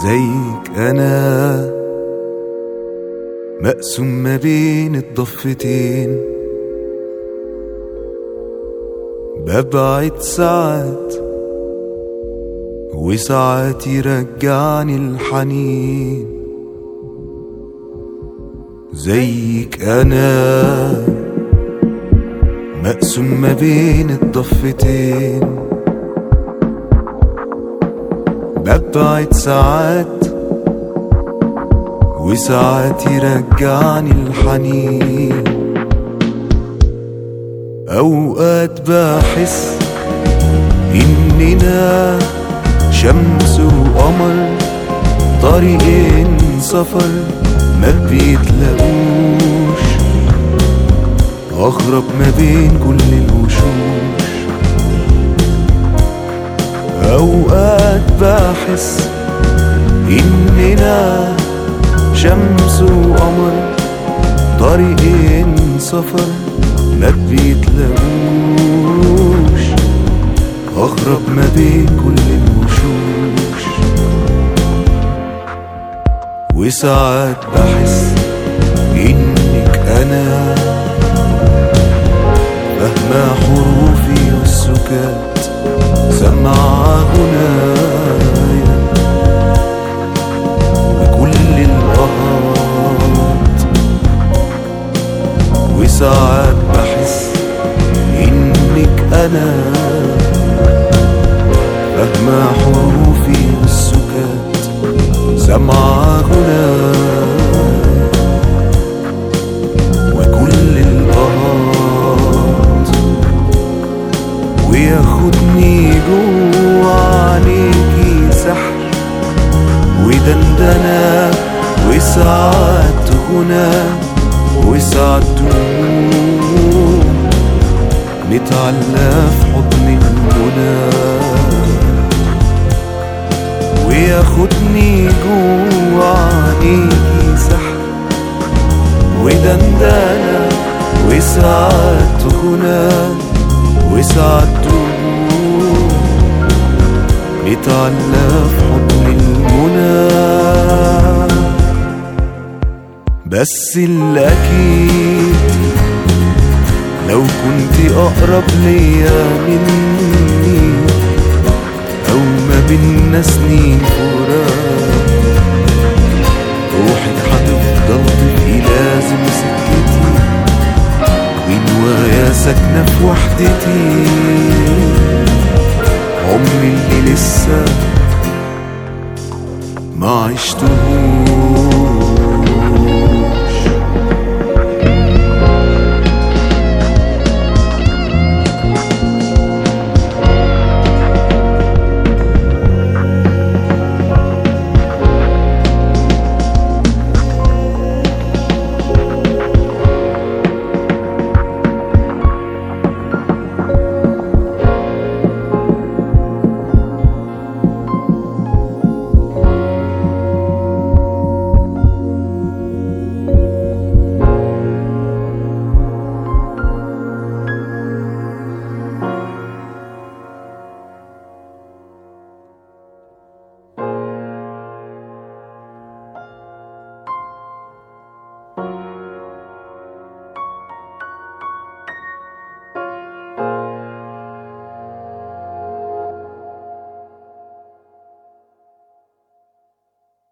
زيك انا مقسوم ما بين الضفتين ببعد ساعات وساعات يرجعني الحنين زيك انا مقسوم ما بين الضفتين ببعد ساعات وساعات يرجعني الحنين أوقات بحس إننا شمس وقمر طريقين سفر ما بيتلاقوش أغرب ما بين كل الوشوش أوقات بحس إننا شمس وقمر طريقين سفر ما بيتلاقوش أغرب ما بين كل الوشوش وساعات بحس إنك أنا فاهمة حروفي والسكات سمع هنايا بكل القهات وساعات بحس إنك أنا فاهمة حروفي والسكات سمع هنايا وكل القهات وياخدني جوا عليكي سحر ودندنة وساعات غنى وساعات دموع نتعلى في حضن المنى وياخدني جوا عينيكي سحر ودندنة وساعات غنى وساعات دموع نتعلى في حضن المنى بس الأكيد لو كنت أقرب ليا مني أو ما بينا سنين فراق روحك هتفضل تبقي لازم سكتي ونوايا ساكنة في وحدتي